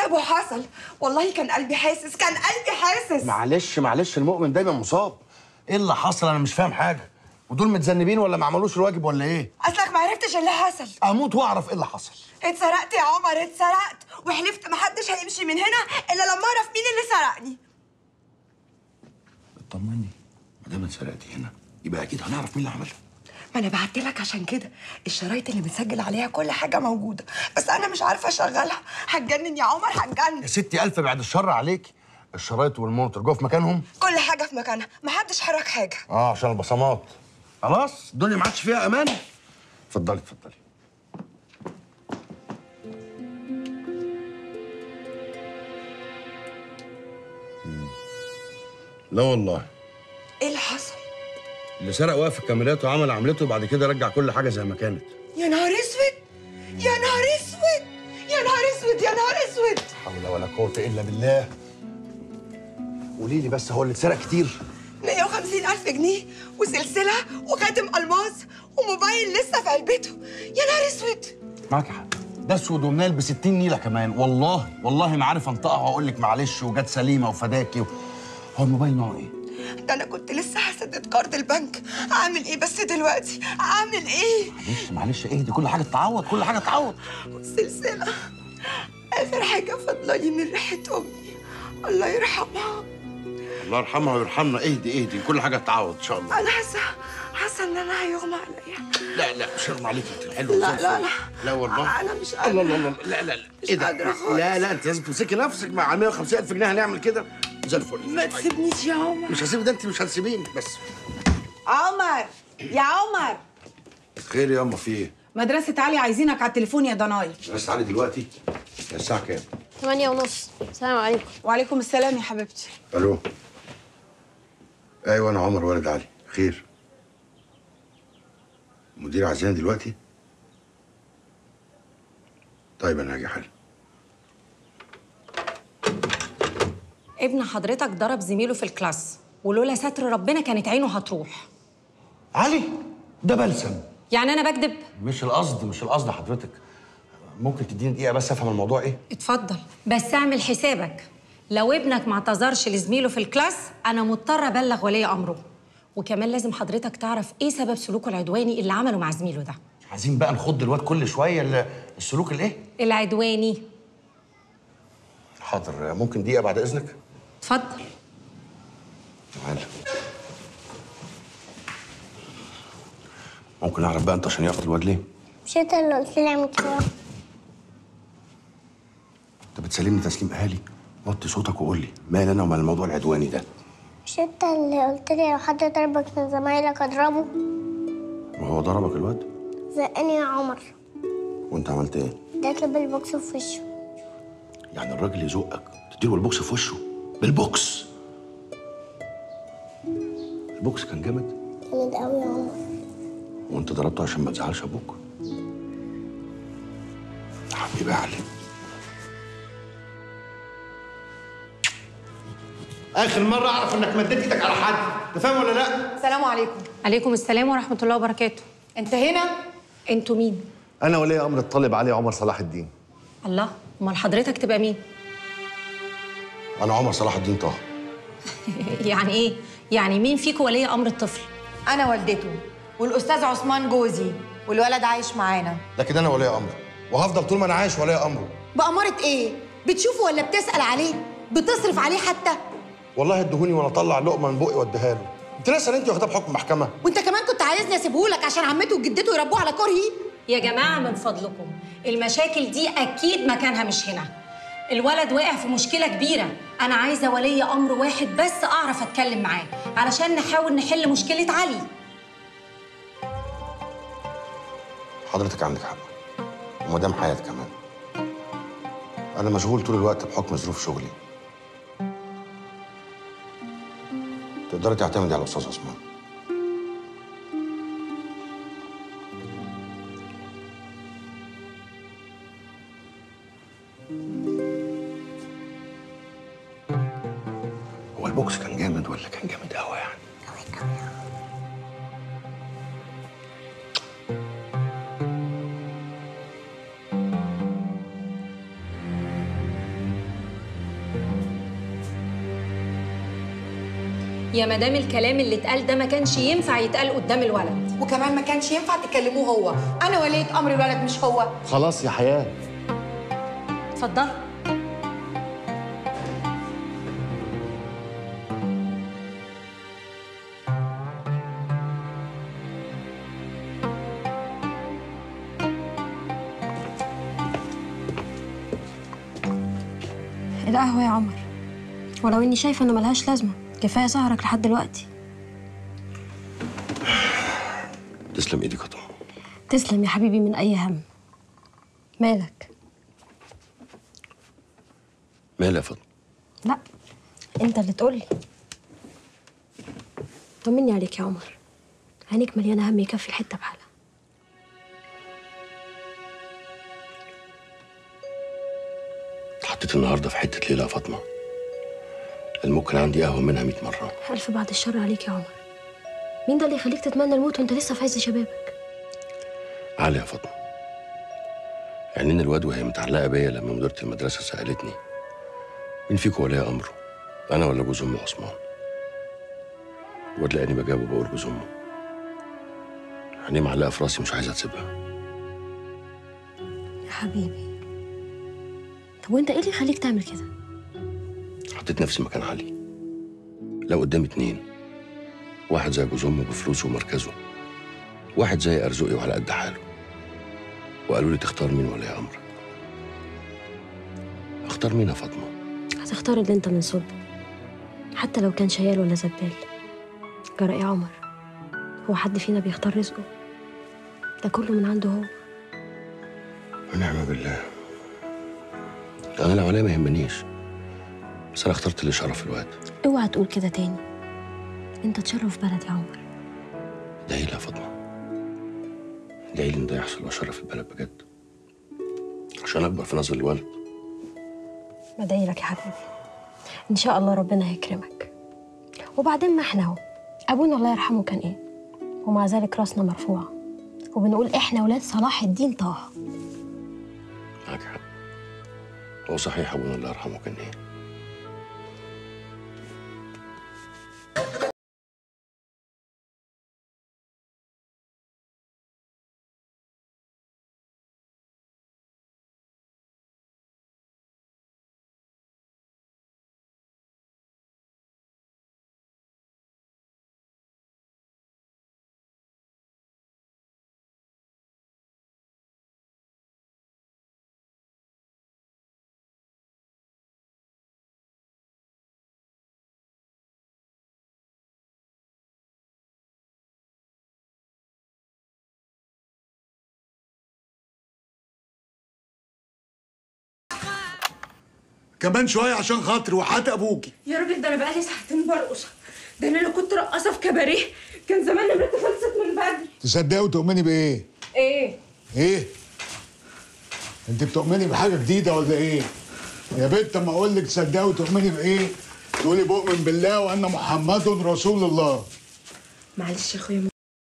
طب وحصل والله كان قلبي حاسس كان قلبي حاسس معلش معلش المؤمن دايما مصاب ايه اللي حصل انا مش فاهم حاجه ودول متذنبين ولا ما عملوش الواجب ولا ايه اصلك ما عرفتش اللي حصل اموت واعرف ايه اللي حصل اتسرقت يا عمر اتسرقت وحلفت محدش هيمشي من هنا الا لما اعرف مين اللي سرقني اطمني ما دام اتسرقتي هنا يبقى اكيد هنعرف مين اللي عملها ما انا بعت لك عشان كده الشرايط اللي متسجل عليها كل حاجه موجوده بس انا مش عارفه اشغلها هتجنن يا عمر هتجنن يا ستي الف بعد الشر عليك الشرايط والمونيتور جوه في مكانهم كل حاجه في مكانها محدش حرك حاجه اه عشان البصمات خلاص الدنيا ما عادش فيها امان اتفضلي اتفضلي مم. لا والله ايه اللي حصل اللي سرق واقف الكاميرات وعمل عملته وبعد كده رجع كل حاجه زي ما كانت يا نهار اسود يا نهار اسود يا نهار اسود يا نهار اسود حول ولا قوه الا بالله قولي لي بس هو اللي اتسرق كتير 150 ألف جنيه وسلسلة وخاتم ألماس وموبايل لسه في علبته يا نهار اسود معاك حق ده اسود ومنال ب 60 نيله كمان والله والله ما عارف انطقها واقول لك معلش وجت سليمه وفداكي و... هو الموبايل نوعه ايه؟ ده أنا كنت لسه هسدد كارد البنك أعمل إيه بس دلوقتي أعمل إيه معلش معلش اهدي كل حاجه تتعوض كل حاجه تتعوض والسلسلة آخر حاجة فاضلة من ريحة أمي الله يرحمها الله يرحمها ويرحمنا اهدي اهدي كل حاجه تتعوض ان شاء الله أنا حاسة حاسة إن أنا هيغمى عليا لا لا مش هرمى عليك انت الحلوه لا زي لا الفل. لا لا والله أنا مش الله قادرة الله الله لا لا لا مش ايه ده قادرة خالص. لا لا انت لازم تمسكي نفسك مع 150 الف جنيه هنعمل كده زي الفل ما تسيبنيش يا عمر مش هسيب ده انت مش هتسيبيني بس عمر يا عمر خير يا اما في ايه؟ مدرسة علي عايزينك على التليفون يا ضناي بس تعالي دلوقتي الساعه كام؟ ثمانية ونص السلام عليكم وعليكم السلام يا حبيبتي الو ايوه انا عمر والد علي خير المدير عايزاني دلوقتي طيب انا هاجي حل ابن حضرتك ضرب زميله في الكلاس ولولا ستر ربنا كانت عينه هتروح علي ده بلسم يعني انا بكذب مش القصد مش القصد حضرتك ممكن تديني دقيقه بس افهم الموضوع ايه اتفضل بس اعمل حسابك لو ابنك ما اعتذرش لزميله في الكلاس انا مضطر ابلغ ولي امره وكمان لازم حضرتك تعرف ايه سبب سلوكه العدواني اللي عمله مع زميله ده عايزين بقى نخض الواد كل شويه ال- السلوك الايه العدواني حاضر ممكن دقيقه بعد اذنك اتفضل تعال ممكن اعرف بقى انت عشان ياخد الواد ليه مش انت اللي قلت لي اعمل كده انت بتسلمني تسليم اهالي وطي صوتك وقول لي مال انا ومال الموضوع العدواني ده مش انت اللي قلت لي لو حد ضربك من زمايلك اضربه وهو ضربك الواد زقني يا عمر وانت عملت ايه اديت له بالبوكس في وشه يعني الراجل يزقك تديله البوكس في وشه بالبوكس البوكس كان جامد جامد قوي يا عمر وانت ضربته عشان ما تزعلش ابوك يا حبيبي يا علي اخر مره اعرف انك مديت ايدك على حد انت فاهم ولا لا السلام عليكم عليكم السلام ورحمه الله وبركاته انت هنا انتوا مين أنا ولي أمر الطالب علي عمر صلاح الدين الله امال حضرتك تبقى مين انا عمر صلاح الدين طه يعني ايه يعني مين فيكم ولي امر الطفل انا والدته والاستاذ عثمان جوزي والولد عايش معانا لكن انا ولي امر وهفضل طول ما انا عايش ولي امره بأمارة ايه بتشوفه ولا بتسأل عليه بتصرف عليه حتى والله ادهوني وانا اطلع لقمه من بقي واديها له انت لسه انت واخدها بحكم محكمه وانت كمان كنت عايزني اسيبهولك عشان عمته وجدته يربوه على كرهي يا جماعة من فضلكم المشاكل دي أكيد مكانها مش هنا الولد واقع في مشكلة كبيرة أنا عايزة ولي أمر واحد بس أعرف أتكلم معاه علشان نحاول نحل مشكلة علي حضرتك عندك حق ومدام حياة كمان انا مشغول طول الوقت بحكم ظروف شغلي تقدري تعتمدي على الاستاذ عثمان هو البوكس كان جامد ولا كان جامد قوي يعني يا مدام الكلام اللي اتقال ده ما كانش ينفع يتقال قدام الولد وكمان ما كانش ينفع تكلموه هو انا ولية امر الولد مش هو خلاص يا حياه اتفضل القهوة يا عمر ولو اني شايفة انه ملهاش لازمة كفاية سهرك لحد دلوقتي تسلم ايدك يا طه تسلم يا حبيبي من اي هم مالك مالي يا فاطمه لا انت اللي تقولي طمني عليك يا عمر عينيك مليانة هم يكفي الحتة بحالها حطيت النهارده في حته ليله يا فاطمه الممكن عندي قهوه منها 100 مره ألف بعد الشر عليك يا عمر مين ده اللي يخليك تتمنى الموت وانت لسه في عز شبابك علي يا فاطمه عينين الواد وهي متعلقه بيا لما مديره المدرسه سالتني مين فيكم ولي امره انا ولا جوز ام عثمان الواد لقاني بجاوب وبقول جوز امه عينيه معلقه في راسي مش عايزه تسيبها يا حبيبي طب وانت ايه اللي يخليك تعمل كده حطيت نفسي مكان علي لو قدامي اتنين واحد زي جوز امه بفلوسه ومركزه واحد زي ارزقي وعلى قد حاله وقالوا لي تختار مين ولا يا امرك اختار مين يا فاطمه هتختار اللي انت من صلبه حتى لو كان شيال ولا زبال جرى ايه يا عمر هو حد فينا بيختار رزقه ده كله من عنده هو ونعم بالله انا لو عليا ما يهمنيش بس انا اخترت اللي شرف الواد اوعى تقول كده تاني انت تشرف بلد يا عمر ادعي لي يا فاطمه ادعي لي ان ده يحصل واشرف البلد بجد عشان اكبر في نظر الولد بدعي لك يا حبيبي ان شاء الله ربنا هيكرمك وبعدين ما احنا اهو ابونا الله يرحمه كان ايه ومع ذلك راسنا مرفوعه وبنقول احنا ولاد صلاح الدين طه معاك حق هو صحيح ابونا الله يرحمه كان ايه كمان شويه عشان خاطري وحات ابوكي يا راجل ده انا بقالي ساعتين برقص ده انا لو كنت رقاصه في كباريه كان زمان نمرتي خلصت من بدري تصدقي وتؤمني بايه ايه ايه انت بتؤمني بحاجه جديده ولا ايه يا بنت اما اقول لك تصدقي وتؤمني بايه تقولي بؤمن بالله وان محمد رسول الله معلش يا اخويا